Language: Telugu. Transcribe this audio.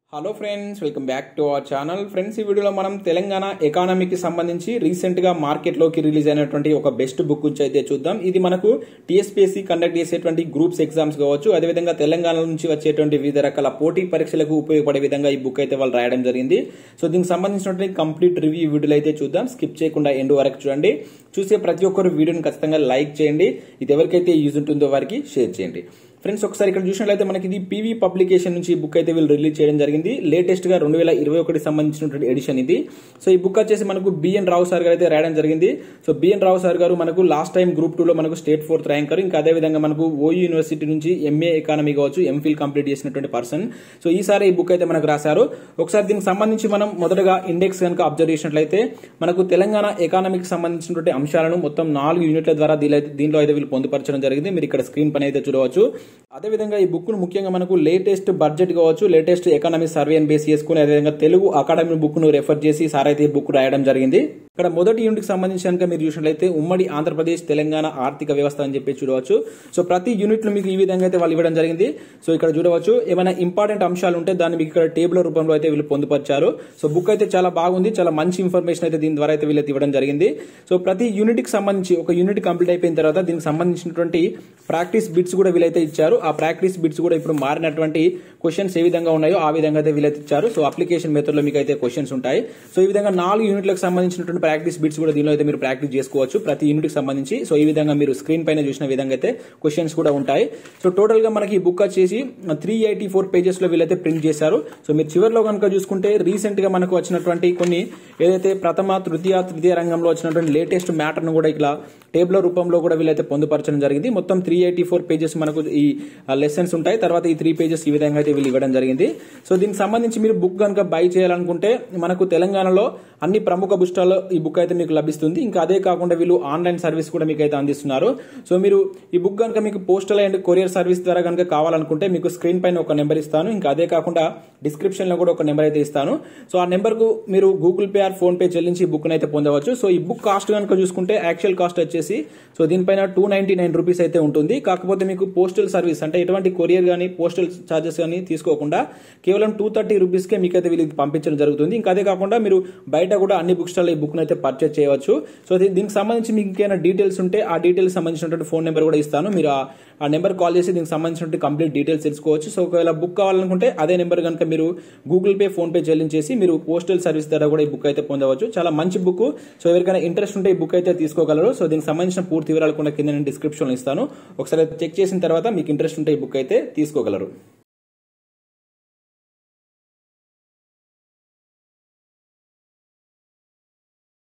hello friends welcome back to our channel friends ఈ వీడియోలో మనం తెలంగాణ ఎకానమీకి సంబంధించి రీసెంట్ గా మార్కెట్ లోకి రిలీజ్ అయినటువంటి ఒక బెస్ట్ బుక్ గురించి అయితే చూద్దాం ఇది మనకు టీఎస్పీఎస్సీ కండక్ట్ చేసేటువంటి గ్రూప్స్ ఎగ్జామ్స్ కావచ్చు అదేవిధంగా తెలంగాణ నుంచి వచ్చేటువంటి వివిధ రకాల పోటీ పరీక్షలకు ఉపయోగపడే విధంగా ఈ బుక్ అయితే వాళ్ళు రాయడం జరిగింది సో దీనికి సంబంధించినటువంటి కంప్లీట్ రివ్యూ వీడియోలో అయితే చూద్దాం స్కిప్ చేయకుండా ఎండ్ వరకు చూడండి చూసే ప్రతి ఒక్కరు వీడియోని ఖచ్చితంగా లైక్ చేయండి ఇది ఎవరికైతే యూజ్ ఉంటుందో వారికి షేర్ చేయండి ఫ్రెండ్స్ ఒకసారి ఇక్కడ చూసినట్లయితే మనకి ఇది పీవీ పబ్లికేషన్ నుంచి ఈ బుక్ అయితే వీళ్ళు రిలీజ్ చేయడం జరిగింది లేటెస్ట్ గా రెండు వేల ఇరవై ఒకటి సంబంధించినటువంటి ఎడిషన్ ఇది సో ఈ బుక్ వచ్చేసి మనకు బిఎన్ రావు సార్ గారు అయితే రాయడం జరిగింది సో బిఎన్ రావు సార్ గారు మనకు లాస్ట్ టైం గ్రూప్ టూ లో మనకు స్టేట్ ఫోర్త్ ర్యాంకర్ ఇంకా అదే విధంగా మనకు ఓయూ యూనివర్సిటీ నుంచి ఎంఏ ఎకానమీ కావచ్చు ఎంఫిల్ కంప్లీట్ చేసినటువంటి పర్సన్ సో ఈసారి ఈ బుక్ అయితే మనకు రాశారు ఒకసారి దీనికి సంబంధించి మనం మొదటగా ఇండెక్స్ కనుక అబ్జర్వ్ చేసినట్లయితే మనకు తెలంగాణ ఎకానమీకి సంబంధించినటువంటి అంశాలను మొత్తం నాలుగు యూనిట్ల ద్వారా దీనిలో దీనిలో అయితే వీళ్ళు పొందుపరచడం జరిగింది మీరు ఇక్కడ స్క్రీన్ పైన అయితే చూడవచ్చు అదేవిధంగా ఈ బుక్ ను ముఖ్యంగా మనకు లేటెస్ట్ బడ్జెట్ కావచ్చు లేటెస్ట్ ఎకానమీ సర్వే బేస్ చేసుకుని అదేవిధంగా తెలుగు అకాడమీ బుక్ ను రెఫర్ చేసి సార్ అయితే ఈ బుక్ రాయడం జరిగింది ఇక్కడ మొదటి యూనిట్ కి సంబంధించి కనుక మీరు చూసినట్లయితే ఉమ్మడి ఆంధ్రప్రదేశ్ తెలంగాణ ఆర్థిక వ్యవస్థ అని చెప్పి చూడవచ్చు సో ప్రతి యూనిట్ లో మీకు ఈ విధంగా అయితే వాళ్ళు ఇవ్వడం జరిగింది సో ఇక్కడ చూడవచ్చు ఏమైనా ఇంపార్టెంట్ అంశాలు ఉంటే దాన్ని మీకు ఇక్కడ టేబుల్ రూపంలో అయితే వీళ్ళు పొందుపరిచారు సో బుక్ అయితే చాలా బాగుంది చాలా మంచి ఇన్ఫర్మేషన్ అయితే దీని ద్వారా అయితే వీళ్ళైతే ఇవ్వడం జరిగింది సో ప్రతి యూనిట్ కి సంబంధించి ఒక యూనిట్ కంప్లీట్ అయిపోయిన తర్వాత దీనికి సంబంధించినటువంటి ప్రాక్టీస్ బిట్స్ కూడా వీళ్ళైతే ఇచ్చారు ఆ ప్రాక్టీస్ బిట్స్ కూడా ఇప్పుడు మారినటువంటి క్వశ్చన్స్ ఏ విధంగా ఉన్నాయో ఆ విధంగా అయితే వీళ్ళైతే ఇచ్చారు సో అప్లికేషన్ మెథడ్ లో మీకు అయితే క్వశ్చన్స్ ఉంటాయి సో ఈ విధంగా నాలుగు యూనిట్లకు సంబంధించినటువంటి ప్రాక్టీస్ బిట్స్ కూడా దీనిలో అయితే మీరు ప్రాక్టీస్ చేసుకోవచ్చు ప్రతి యూనిట్ కి సంబంధించి సో ఈ విధంగా మీరు స్క్రీన్ పైన చూసిన విధంగా అయితే క్వశ్చన్స్ కూడా ఉంటాయి సో టోటల్ గా మనకి ఈ బుక్ వచ్చేసి త్రీ ఎయిటీ ఫోర్ పేజెస్ లో వీళ్ళైతే ప్రింట్ చేశారు సో మీరు చివరిలో కనుక చూసుకుంటే రీసెంట్ గా మనకు వచ్చినటువంటి కొన్ని ఏదైతే ప్రథమ తృతీయ తృతీయ రంగంలో వచ్చినటువంటి లేటెస్ట్ మ్యాటర్ ను కూడా ఇట్లా టేబుల్ రూపంలో కూడా వీళ్ళైతే పొందుపరచడం జరిగింది మొత్తం త్రీ ఎయిటీ ఫోర్ పేజెస్ మనకు ఈ లెసన్స్ ఉంటాయి తర్వాత ఈ త్రీ పేజెస్ ఈ విధంగా అయితే వీళ్ళు ఇవ్వడం జరిగింది సో దీనికి సంబంధించి మీరు బుక్ కనుక బై చేయాలనుకుంటే మనకు తెలంగాణలో అన్ని ప్రముఖ బుస్టాల్లో ఈ బుక్ అయితే మీకు లభిస్తుంది ఇంకా అదే కాకుండా వీళ్ళు ఆన్లైన్ సర్వీస్ కూడా మీకు అయితే అందిస్తున్నారు సో మీరు ఈ బుక్ కనుక మీకు పోస్టల్ అండ్ కొరియర్ సర్వీస్ ద్వారా కనుక కావాలనుకుంటే మీకు స్క్రీన్ పైన ఒక నెంబర్ ఇస్తాను ఇంకా అదే కాకుండా డిస్క్రిప్షన్ లో కూడా ఒక నెంబర్ అయితే ఇస్తాను సో ఆ నెంబర్ కు మీరు Google Pay or PhonePe చెల్లించి ఈ బుక్ అయితే పొందవచ్చు సో ఈ బుక్ కాస్ట్ కనుక చూసుకుంటే యాక్చువల్ కాస్ట్ వచ్చేసి సో దీనిపైన టూ నైన్టీ నైన్ రూపీస్ అయితే ఉంటుంది కాకపోతే మీకు పోస్టల్ సర్వీస్ అంటే ఎటువంటి కొరియర్ కానీ పోస్టల్ చార్జెస్ కానీ తీసుకోకుండా కేవలం టూ థర్టీ రూపీస్కే మీకు అయితే వీళ్ళకి పంపించడం జరుగుతుంది ఇంకా అదే కాకుండా మీరు బయట కూడా అన్ని బుక్ స్టాల్ ఈ బుక్ అయితే పర్చేజ్ చేయవచ్చు సో దీ- దీనికి సంబంధించి మీకు ఇంకేమైనా డీటెయిల్స్ ఉంటే ఆ డీటెయిల్స్ సంబంధించినటువంటి ఫోన్ నెంబర్ కూడా ఇస్తాను మీరు ఆ- ఆ నెంబర్ కాల్ చేసి దీనికి సంబంధించినటువంటి కంప్లీట్ డీటెయిల్స్ తెలుసుకోవచ్చు సో ఒకవేళ బుక్ కావాలనుకుంటే అదే నెంబర్ కనుక మీరు గూగుల్ పే ఫోన్ పే చెల్లించేసి మీరు పోస్టల్ సర్వీస్ ద్వారా కూడా ఈ బుక్ అయితే పొందవచ్చు చాలా మంచి బుక్ సో ఎవరికైనా ఇంట్రెస్ట్ ఉంటే ఈ బుక్ అయితే తీసుకోగలరు సో దీనికి సంబంధించిన పూర్తి వివరాలు కూడా కింద నేను డిస్క్రిప్షన్ లో ఇస్తాను ఒకసారి చెక్ చేసిన తర్వాత మీకు ఇంట్రెస్ట్ ఉంటే ఈ బుక్ అయితే తీసుకోగలరు